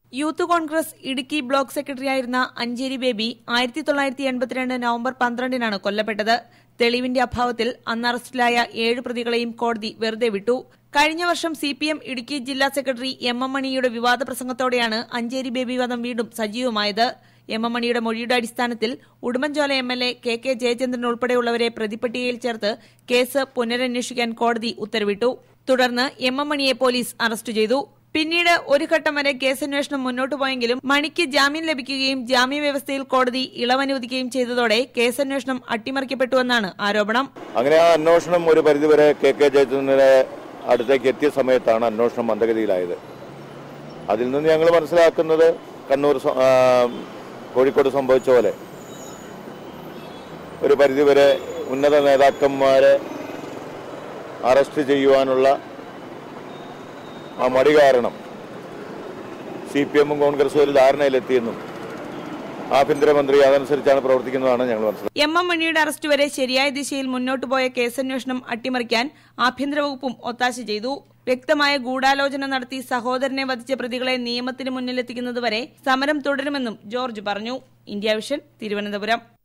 youth Congress Idukki block സെക്രട്ടറിയായിരുന്ന Ancheri baby ആയിരത്തി തൊള്ളായിരത്തി എൺപത്തിരണ്ട് നവംബർ പന്ത്രണ്ടിനാണ് കൊല്ലപ്പെട്ടത് തെളിവിന്റെ അഭാവത്തിൽ അന്ന് അറസ്റ്റിലായ ഏഴ് പ്രതികളെയും കോടതി വെറുതെ വിട്ടു കഴിഞ്ഞ വർഷം സി പി എം ഇടുക്കി ജില്ലാ സെക്രട്ടറി എം എം മണിയുടെ വിവാദ പ്രസംഗത്തോടെയാണ് അഞ്ചേരി ബേബി വധം വീണ്ടും സജീവമായത് എം എം മണിയുടെ മൊഴിയുടെ അടിസ്ഥാനത്തിൽ Udumbanchola M L A K K Jayachandran ഉൾപ്പെടെയുള്ളവരെ പ്രതിപട്ടികയിൽ ചേർത്ത് കേസ് പുനരന്വേഷിക്കാൻ കോടതി ഉത്തരവിട്ടു തുടർന്ന് എം എം മണിയെ പോലീസ് അറസ്റ്റ് ചെയ്തു പിന്നീട് ഒരു ഘട്ടം വരെ കേസന്വേഷണം മുന്നോട്ടു പോയെങ്കിലും മണിക്ക് ജാമ്യം ലഭിക്കുകയും ജാമ്യവ്യവസ്ഥയിൽ കോടതി ഇളവനുവദിക്കുകയും ചെയ്തതോടെ കേസന്വേഷണം അട്ടിമറിക്കപ്പെട്ടുവെന്നാണ് ആരോപണം അങ്ങനെ ആ അന്വേഷണം ഒരു പരിധിവരെ കെ കെ ജയചന്ദ്രന്റെ അടുത്തേക്ക് എത്തിയ സമയത്താണ് അന്വേഷണം മന്ദഗതിയിലായത് അതിൽ നിന്ന് ഞങ്ങൾ മനസ്സിലാക്കുന്നത് കണ്ണൂർ സ- ആ, കോഴിക്കോട് സംഭവിച്ച പോലെ ഒരു പരിധിവരെ ഉന്നത നേതാക്കന്മാരെ അറസ്റ്റ് ചെയ്യുവാനുള്ള ആ മടി കാരണം സി പി എമ്മും കോൺഗ്രസും ഒരു ധാരണയിലെത്തിയെന്നും ആഭ്യന്തരമന്ത്രി അതനുസരിച്ചാണ് പ്രവർത്തിക്കുന്നതാണ് ഞങ്ങൾ മനസ്സിലാക്കുന്നത് എം എം മണിയുടെ അറസ്റ്റ് വരെ ശരിയായ ദിശയിൽ മുന്നോട്ടു പോയ കേസന്വേഷണം അട്ടിമറിക്കാൻ ആഭ്യന്തര വകുപ്പും ഒത്താശ ചെയ്തു വ്യക്തമായ ഗൂഢാലോചന നടത്തി സഹോദരനെ വധിച്ച പ്രതികളെ നിയമത്തിന് മുന്നിലെത്തിക്കുന്നതുവരെ സമരം തുടരുമെന്നും ജോർജ് പറഞ്ഞു ഇന്ത്യ വിഷൻ തിരുവനന്തപുരം